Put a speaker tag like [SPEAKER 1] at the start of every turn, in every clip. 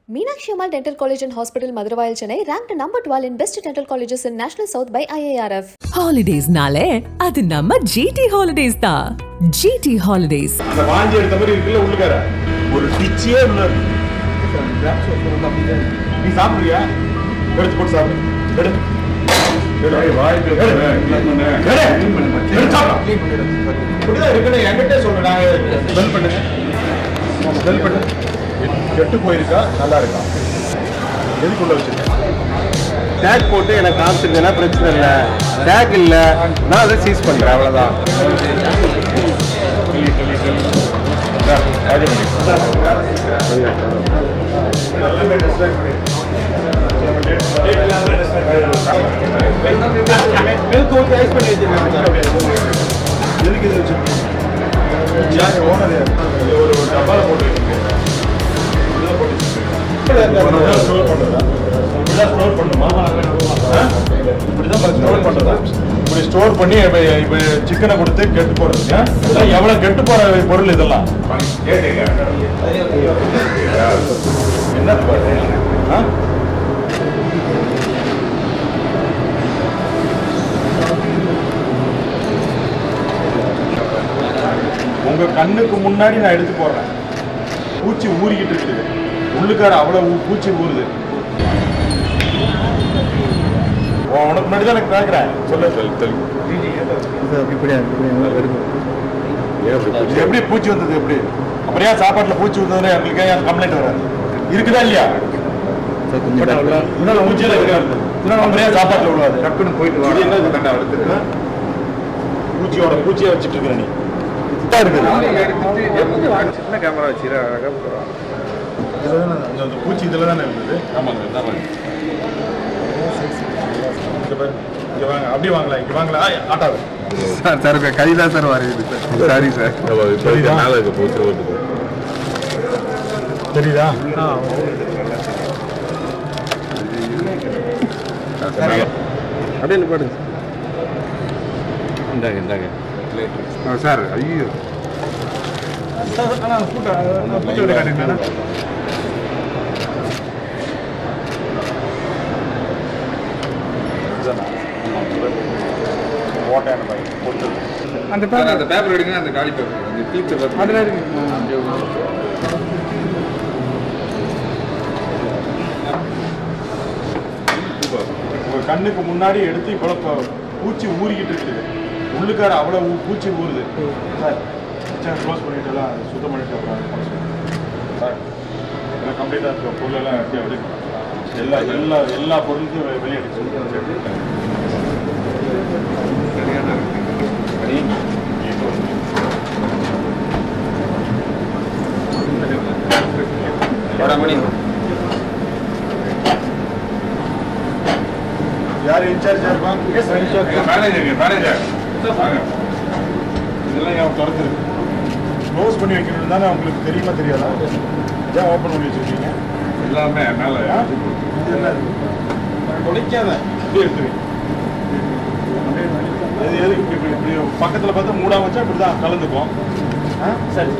[SPEAKER 1] Meenakshi Ammal Dental College and Hospital, Madurai, Chennai, ranked number 12 in best dental colleges in National South by IARF.
[SPEAKER 2] ஹாலிடேஸ்னாலே அது நம்ம GT Holidays தான் GT Holidays
[SPEAKER 3] அந்த வாஞ்சி எடுத்த மாதிரி இருக்குல்ல உள்ளுக்கார ஒரு டிச்சியே உள்ள இருக்கு. நீ சாப்பிடுறியா எடுத்து போட்டு சாப்பிடு எடு எடு. எடு. எடு. எடு சாப்பிடு. இப்படிதான் இருக்குன்னு என்கிட்டே சொல்லு நான் ஸ்மெல் பண்ணுங்க ஸ்மெல் பண்ணு கெட்டு போயிருக்கா நல்லா இருக்கா எதுக்குள்ள வச்சிருக்கேன்
[SPEAKER 4] டேக் போட்டு எனக்கு காமிச்சிருந்தேன்னா பிரச்சனை இல்லை டேக் இல்லை நான் அதை சீஸ் பண்ணுறேன் அவ்வளோதான்
[SPEAKER 3] இந்தா, ராஜி பண்ணி.
[SPEAKER 4] மில்க் ஊற்றி ஐஸ் பண்ணி வச்சிருக்கேன்
[SPEAKER 3] எதுக்கு இது வச்சிருக்கீங்க? யார் ஓனர் யார்? இது ஒரு ஒரு டப்பால போட்டு வைக்கிறீங்க. இதுல போட்டு வச்சிருக்கீங்க. இப்படிதான் store பண்றதா? இப்படிதான் store பண்ணுமா? ஆ? இப்படிதான் store பண்றதா? இப்படி ஸ்டோர் பண்ணி இப்ப இப்ப சிக்கனை கொடுத்து கெட்டு போறது ஆ? இதெல்லாம் எவ்வளவு கெட்டு போற பொருள் இதெல்லாம் என்ன பாரு ஆ? உங்க கண்ணுக்கு முன்னாடி நான் எடுத்து போடுறேன் பூச்சி ஊறிக்கிட்டு இருக்குது உள்ளுக்கார அவ்வளவு ஊ- பூச்சி ஊறுது உன் உனக்கு முன்னாடி தான் எனக்கு கேட்கிறேன் சொல்லு சொல்லு சொல்லு இது எப்படி பூச்சி வந்தது எப்படி அப்புறம் ஏன் சாப்பாட்டுல பூச்சி வந்ததுன்னு எங்களுக்கு ஏன் கம்ப்ளைண்ட் வராது இருக்குதா இல்லையா இன்னொரு பூச்சியில இருக்காது அப்புறம் ஏன் சாப்பாட்டுல விடுவாது டக்குன்னு போயிட்டு இது என்ன பூச்சியோட பூச்சியை வச்சுட்டு இருக்கிற நீ இதா இருக்குது
[SPEAKER 4] சின்ன கேமரா வச்சு அழகாக போகிறோம்
[SPEAKER 3] இதுல தானே அந்த அந்த பூச்சி இதில் தானே இருந்தது ஆமாங்க இதான் பாருங்க இங்க பாரு இங்க வாங்க அப்படி வாங்கலாம் இங்க வாங்கலாம் ஆ, ஆட்டாது
[SPEAKER 4] சார் சார் கை தான் சார் வரையுது சார் சாரி சார்
[SPEAKER 3] தெரியுதா தெரியுதா
[SPEAKER 4] அப்படியே நிப்பாடுங்க இந்தாங்க இந்தாங்க சார் ஐயோ
[SPEAKER 3] ஆனால் பூட்டை பூச்சி விட காட்டுங்களா ஓட்டையான பையன் போட்டு
[SPEAKER 4] அந்த பேப்பர் அந்த பேப்பர் எடுங்க அந்த காலி பேப்பர் அந்த டீச்சர் பேப்பர் அதில் எடுங்க
[SPEAKER 3] உங்க கண்ணுக்கு முன்னாடி எடுத்து இவ்வளவு ப- பூச்சி ஊறிக்கிட்டு இருக்குது உள்ளுக்கார அவ்வளவு ஊ- பூச்சி ஊறுது சார் கிச்சன் க்ளோஸ் பண்ணிட்டு எல்லாம் சுத்தம் பண்ணிட்டு அப்புறம் பண்ண சொல்லுங்க. சார் எல்லாம் கம்ப்ளீட்டாக இருக்க பொருளெல்லாம் எடுத்து அப்படி எல்லா எல்லா எல்லா பொருளுக்கும் வெ- வெளியே எடுத்து
[SPEAKER 4] மணி
[SPEAKER 3] யார் இன்சார்ஜா இருப்பாங்க
[SPEAKER 4] மேனேஜர் மேனேஜர்
[SPEAKER 3] இதெல்லாம் ஏன் திறந்துருக்கு க்ளோஸ் பண்ணி வைக்கணும் தானே உங்களுக்கு தெரியுமா தெரியாதா ஏன் ஓப்பன் பண்ணி வச்சிருக்கீங்க
[SPEAKER 4] எல்லாமே மேலே
[SPEAKER 3] ஆ? இது என்ன தொலைக்காத இப்படி எடுத்து வை. எது எது இப்படி இப்படி இப்படி பக்கத்தில் பார்த்து மூடாம வச்சா இப்படி தான் கலந்துக்கும் ஆ? சரி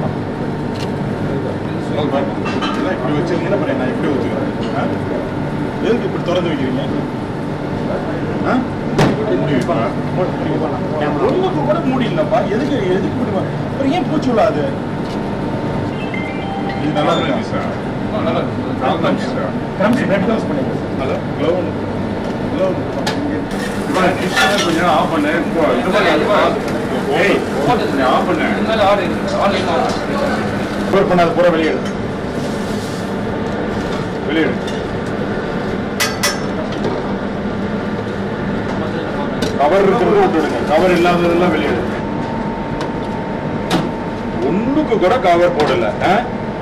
[SPEAKER 3] இதெல்லாம் இப்படி வச்சிருந்தீங்கன்னா அப்புறம் நான் எப்படி வச்சுக்கிறேன் ஆ? எதுக்கு இப்படி திறந்து வைக்கிறீங்க ஆ? மூடி வைப்பா. மூடி வைப்பா. ஒண்ணுக்கு கூட மூடி இல்லப்பா எதுக்கு எதுக்கு இப்படி வ- அப்புறம் ஏன் பூச்சி விழாது இது நல்லா இருக்கு சார் நல்லா இருக்கு கிரம்ஸ் ரெட் க்ளவுஸ் பண்ணிங்க ஹலோ க்ளவ் க்ளவ்
[SPEAKER 4] கொஞ்சம் ஆஃப் பண்ணு இப்போ இது மாதிரி ஏய் ஆஃப் பண்ணு
[SPEAKER 3] ஸ்டோர் பண்ணாத பூரா வெளியேடு வெளியேடு கவர் இருக்கிறது விட்டுடுங்க கவர் இல்லாததெல்லாம் வெளியேடு ஒண்ணுக்கு கூட கவர் போடல ஆ?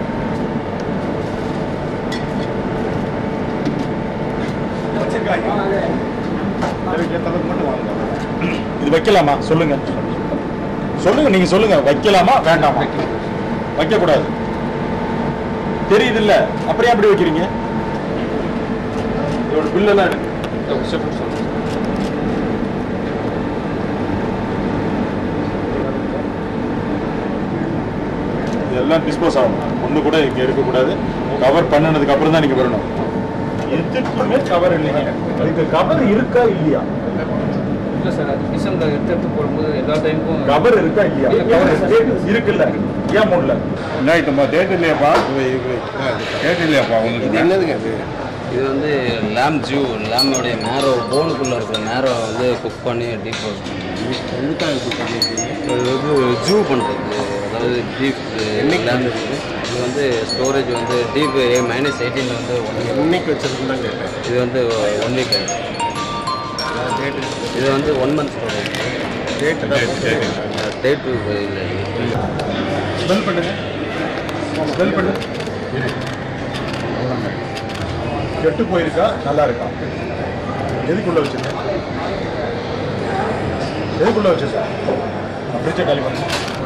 [SPEAKER 3] இது வைக்கலாமா சொல்லுங்க சொல்லுங்க நீங்க சொல்லுங்க வைக்கலாமா வேண்டாமா வைக்க கூடாது தெரியுது இல்ல அப்புறம் ஏன் அப்படி வைக்கிறீங்க இதோட பில் எல்லாம் எடுங்க இது இதெல்லாம் டிஸ்போஸ் ஆகணும் ஒன்று கூட இங்கே இருக்கக்கூடாது கவர் பண்ணினதுக்கு அப்புறம் தான் நீங்கள் வரணும் எதுக்குமே கவர் இல்லைங்க இதுக்கு கவர் இருக்கா இல்லையா
[SPEAKER 5] இல்லை சார் அது கிச்சனில் எடுத்து எடுத்து போடும்போது எல்லா டைமுக்கும்
[SPEAKER 3] கவர் இருக்கா இல்லையா இருக்குல்ல ஏன் முடியல என்ன டேட் இல்லையாப்பா டேட் இல்லையாப்பா உங்களுக்கு
[SPEAKER 4] என்னதுங்க அது
[SPEAKER 6] இது வந்து லேம் ஜூ லேமோடைய நேரோ போனுக்குள்ளே இருக்கிற நேரோ வந்து குக் பண்ணி டீப் ரோஸ்ட்
[SPEAKER 4] எதுக்காக இப்படி பண்ணியிருக்கீங்க
[SPEAKER 6] இது வந்து ஜூ பண்ணுறது அதாவது டீப் லேம் இது வந்து ஸ்டோரேஜ் வந்து டீப் மைனஸ் எயிட்டீனில் வந்து ஒன்
[SPEAKER 4] இன்னைக்கு வச்சிருக்குன்னு தான் கேட்டேன்
[SPEAKER 6] இது வந்து ஒன் வீக் இது வந்து ஒன் மந்த் ஸ்டோரேஜ்
[SPEAKER 4] டேட்டு தான்
[SPEAKER 6] டேட் இல்லை
[SPEAKER 3] ஸ்மெல் பண்ணுங்க ஸ்மெல் பண்ணு கெட்டு போயிருக்கா நல்லா இருக்கா எதுக்குள்ள வச்சிருக்க எதுக்குள்ள வச்சிருக்க ஃப்ரிட்ஜை காலி பண்ணு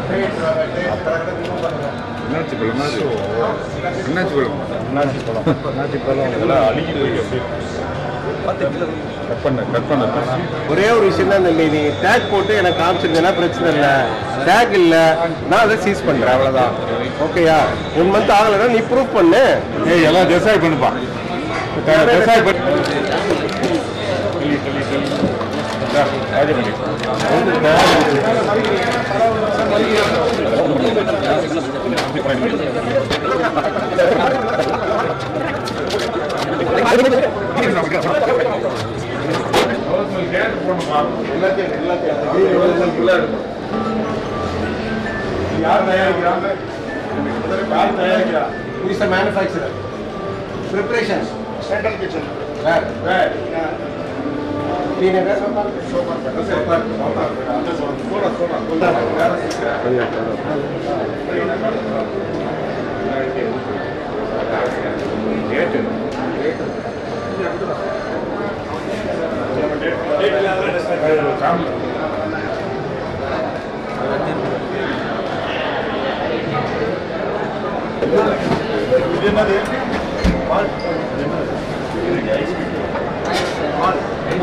[SPEAKER 7] என்னாச்சு பழமா அது? என்னாச்சு பழம்
[SPEAKER 3] அண்ணாச்சி பழம் அண்ணாச்சி பழம் இதெல்லாம் அழுகி போயிட்டு கட் பண்ண கட் பண்ண
[SPEAKER 4] ஒரே ஒரு விஷயம் தான் தம்பி நீ டேக் போட்டு எனக்கு காமிச்சிருந்தேன்னா பிரச்சனை இல்லை டேக் இல்லை நான் அதை சீஸ் பண்ணுறேன் அவ்வளோதான் ஓகேயா ஒன் மந்த் ஆகலைன்னா நீ ப்ரூஃப் பண்ணு
[SPEAKER 3] ஏய் எல்லாம் டிசைட் பண்ணுப்பா டிசைட் பண்ணு சொல்லி சொல்லி சொல்லி ராஜமணி யார் தயாரிக்கிறாங்க யார் தயாரிக்கிறா
[SPEAKER 4] is manufacturer preparation
[SPEAKER 3] central kitchen
[SPEAKER 4] where
[SPEAKER 3] where
[SPEAKER 4] Srinagar
[SPEAKER 3] இது என்னது பால் என்னது பால்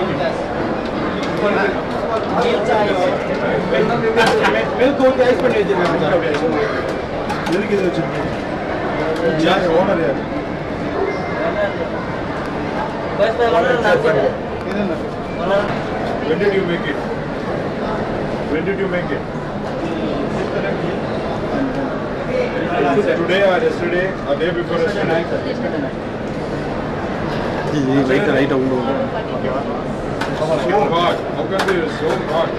[SPEAKER 4] மில்க் ஊற்றி ஐஸ் பண்ணி வச்சிருக்காங்க
[SPEAKER 3] எதுக்கு இது வச்சிருக்கீங்க யார் ஓனர் யார் When did you make it? When did you make it? Today or yesterday or day before yesterday?
[SPEAKER 4] லைட்டாக லைட்டாக உண்டு
[SPEAKER 3] So hot. How can be so hot?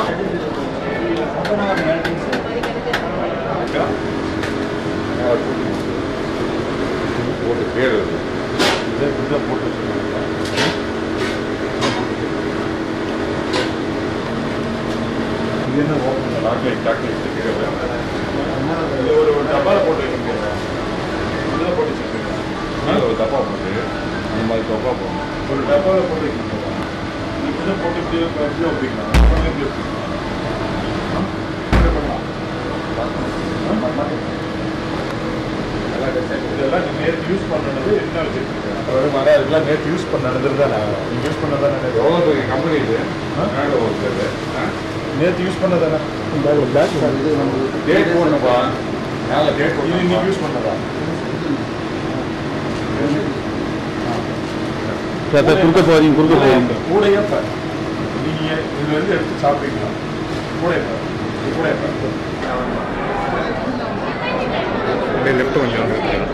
[SPEAKER 7] போட்டு பேர்
[SPEAKER 3] இதை இதை போட்டு வச்சிருக்காங்க. இது என்ன ஓப்பன் சாக்லேட் சாக்லேட் இது ஒரு ஒரு டப்பால போட்டு வைக்கிறீங்க இதில் போட்டு வச்சிருக்கீங்க
[SPEAKER 7] ஒரு தப்பா போட்டு இந்த மாதிரி தப்பா போகணும்
[SPEAKER 3] ஒரு டப்பாவில் போட்டு வைக்கிறீங்க இதை போட்டு இப்படி இப்படி வைப்பீங்களா அப்புறம் எப்படி வைப்பீங்க ஆ? இப்படி பண்ணலாம். ஆ, மாட்டேன். இதெல்லாம் நீ நேற்று யூஸ் பண்ணது என்ன வச்சிருக்கீங்க அப்புறம் வர இதெல்லாம் நேற்று யூஸ் பண்ணது தான் நீங்கள் யூஸ் பண்ணதான்
[SPEAKER 7] எவ்வளோ பெரிய கம்பெனி இது
[SPEAKER 3] ஆ?
[SPEAKER 7] மேலே ஒரு
[SPEAKER 3] நேற்று யூஸ் பண்ணதானே
[SPEAKER 7] டேட் போடணும்ப்பா மேலே டேட்
[SPEAKER 3] இது இன்னைக்கு
[SPEAKER 7] போடணும்
[SPEAKER 3] யூஸ் பண்ணதா
[SPEAKER 4] குறுக்க போறீங்க குறுக்க போறீங்க
[SPEAKER 3] கூடையே பாரு நீங்க இதுல இருந்து எடுத்து சாப்பிடுவீங்களா கூடை பாரு இது கூடை பாரு
[SPEAKER 7] அப்படியே லெஃப்ட் கொஞ்சம்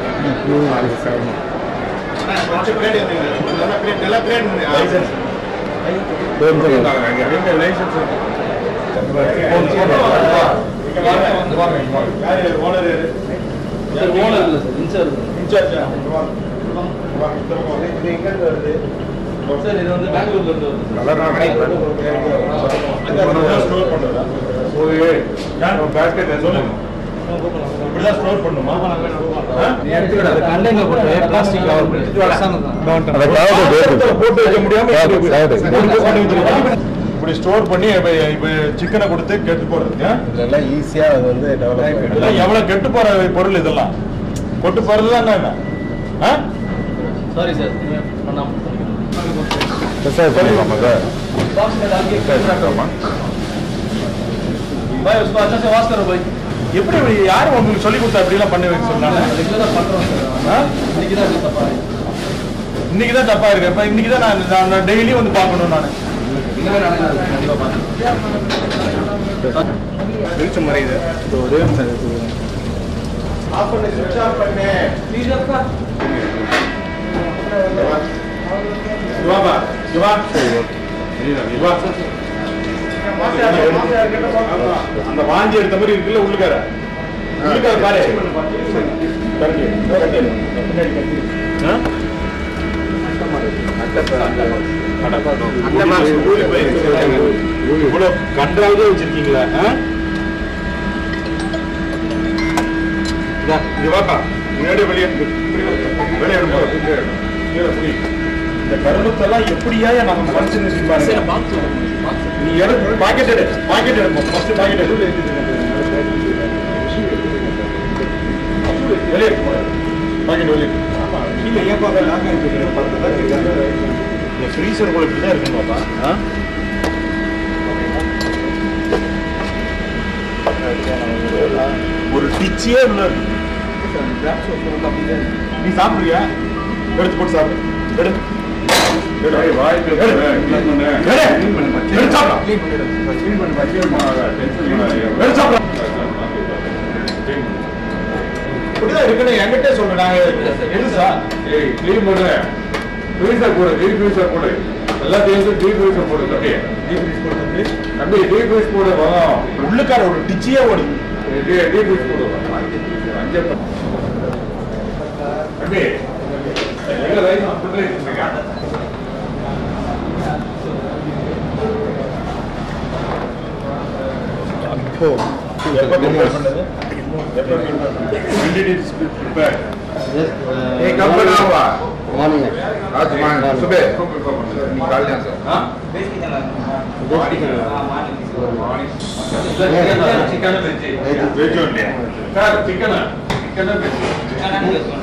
[SPEAKER 3] எங்க லைசன்ஸ் ஓனர்
[SPEAKER 5] ஓனர் இல்லை சார் இன்சார்ஜ்
[SPEAKER 3] இன்சார்ஜா இது எங்க இருந்து வருது
[SPEAKER 5] சார் இது வந்து பெங்களூர்ல இருந்து வருது
[SPEAKER 3] ஸ்டோர் பண்றதா பேஸ்கெட் சொல்லுங்க இப்படிதான் ஸ்டோர் பண்ணுமா
[SPEAKER 5] கண்டெய்னர் போட்டு பிளாஸ்டிக் கவர் பண்ணி
[SPEAKER 3] போட்டு வைக்க முடியாம இப்படி ஸ்டோர் பண்ணி இப்ப இப்ப சிக்கனை கொடுத்து கெட்டு போறது ஆ?
[SPEAKER 4] இதெல்லாம் ஈஸியாக அது வந்து டெவலப்
[SPEAKER 3] இதெல்லாம் எவ்வளவு கெட்டு போற பொருள் இதெல்லாம் கொட்டு போறது தான் என்ன ஆ?
[SPEAKER 5] சாரி சார் பண்ணாம
[SPEAKER 7] பண்ணிடலாமா சார்
[SPEAKER 5] भाई उसको अच्छा से वॉश करो भाई
[SPEAKER 3] எப்படி இப்படி யார் உங்களுக்கு சொல்லி கொடுத்தா இப்படி எல்லாம் பண்ணி வைக்க சொன்னாங்க
[SPEAKER 5] ரெகுலராக பண்ணுறோம் சார்
[SPEAKER 3] ஆ?
[SPEAKER 5] இன்னைக்கு தான் இது தப்பா
[SPEAKER 3] இன்னைக்கு தான் தப்பா இருக்கு இப்ப இன்னைக்கு தான் நான் நான்- நான் டெய்லி வந்து பார்க்கணும் நான்
[SPEAKER 5] இனிமேல் நாளைக்கு நான் கண்டிப்பாக பார்த்துக்கிறேன்
[SPEAKER 4] வெளிச்சம் மறையுது
[SPEAKER 3] ஒரே ஆஃப் பண்ணு சுவிட்ச் ஆஃப் பண்ணு சிவாபா சிவா சிவா அந்த வாஞ்சி எடுத்த மாதிரி இருக்குல்ல உள்ளுக்கார உள்ளுக்கார பாரு கரண்டி, கரண்டி. பின்னாடி கரண்டி. ஆ? அந்த மாதிரி ஊருக்கு போய் இவ்வளவு கன்றாவே வச்சிருக்கீங்களா ஆ? இதா, இங்க வாப்பா முன்னாடி வெளியே எடுத்து. வெளியே எடுப்பா. கீழே புடி. இந்த கரும்புத்தெல்லாம் எப்படியா நம்ம மனுஷன் பாருங்க நீ எடு பாக்கெட் எடு பாக்கெட் எடுப்போம் ஃபர்ஸ்ட் பாக்கெட் எடு வெளியே எடுத்து போடு. பாக்கெட் வெளியே எடு. கீழே ஏன் பாக்க லாக் ஆயிருக்கு பத்து தான் இருக்காங்க இந்த ஃப்ரீசர் கூட இப்படி தான் இருக்கணும் பாப்பா ஆ? ஒரு டிச்சியே உள்ள இருக்கு நீ சாப்பிடுறியா எடுத்து போட்டு சாப்பிடு எடு எடு. எடு. எடு. எடு சாப்பிடலாம். எடு சாப்பிடலாம். இப்படிதான் இருக்குன்னு என்கிட்ட சொல்லு நாங்க எது சார்
[SPEAKER 7] ஏய் க்ளீன் பண்ணு ஃப்ரீசர் போடு டீ ஃப்ரீசர் போடு எல்லாத்தையும் டீ ஃப்ரீசர் போடு தம்பி தம்பி டீ ஃப்ரீஸ் போடு வரோம்
[SPEAKER 3] உள்ளுக்கார ஒரு டிச்சியே ஓடுது
[SPEAKER 7] டீ டீ ஃப்ரீஸ் போடு அஞ்சு தம்பி எங்க ரைஸ் ஃபுட் ரைஸ் இருக்கா
[SPEAKER 3] எப்போ எப்போ prepare பண்ணது எப்போ prepare பண்ணது? When did it be prepared?
[SPEAKER 7] एक कब बना हुआ आज मान सुबह निकाल दिया सर
[SPEAKER 3] हाँ?
[SPEAKER 5] Chicken veggie
[SPEAKER 3] Veg only.
[SPEAKER 7] Sir chicken chicken है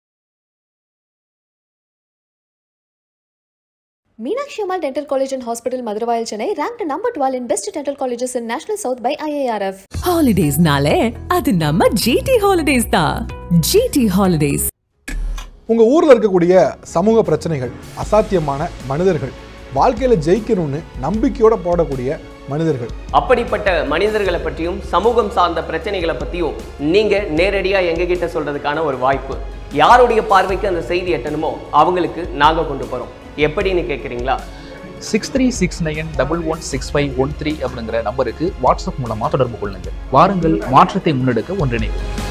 [SPEAKER 1] Meenakshi Ammal Dental College and Hospital, Madurai, Chennai, ranked number 12 in best dental colleges in National South by IARF.
[SPEAKER 2] ஹாலிடேஸ்னாலே அது நம்ம ஜிடி ஹாலிடேஸ் தான் ஜிடி ஹாலிடேஸ்
[SPEAKER 8] உங்கள் ஊரில் இருக்கக்கூடிய சமூக பிரச்சனைகள் அசாத்தியமான மனிதர்கள் வாழ்க்கையில் ஜெயிக்கணும்னு நம்பிக்கையோட போடக்கூடிய மனிதர்கள்
[SPEAKER 9] அப்படிப்பட்ட மனிதர்களை பற்றியும் சமூகம் சார்ந்த பிரச்சனைகளை பற்றியும் நீங்கள் நேரடியாக எங்ககிட்ட சொல்கிறதுக்கான ஒரு வாய்ப்பு யாருடைய பார்வைக்கு அந்த செய்தி எட்டணுமோ அவங்களுக்கு நாங்கள் கொண்டு போகிறோம் எப்படின்னு கேட்குறீங்களா
[SPEAKER 10] six three six nine double one six five one three அப்படிங்கிற நம்பருக்கு வாட்ஸ்அப் மூலமாக தொடர்பு கொள்ளுங்கள் வாருங்கள் மாற்றத்தை முன்னெடுக்க ஒன்றிணைவோம்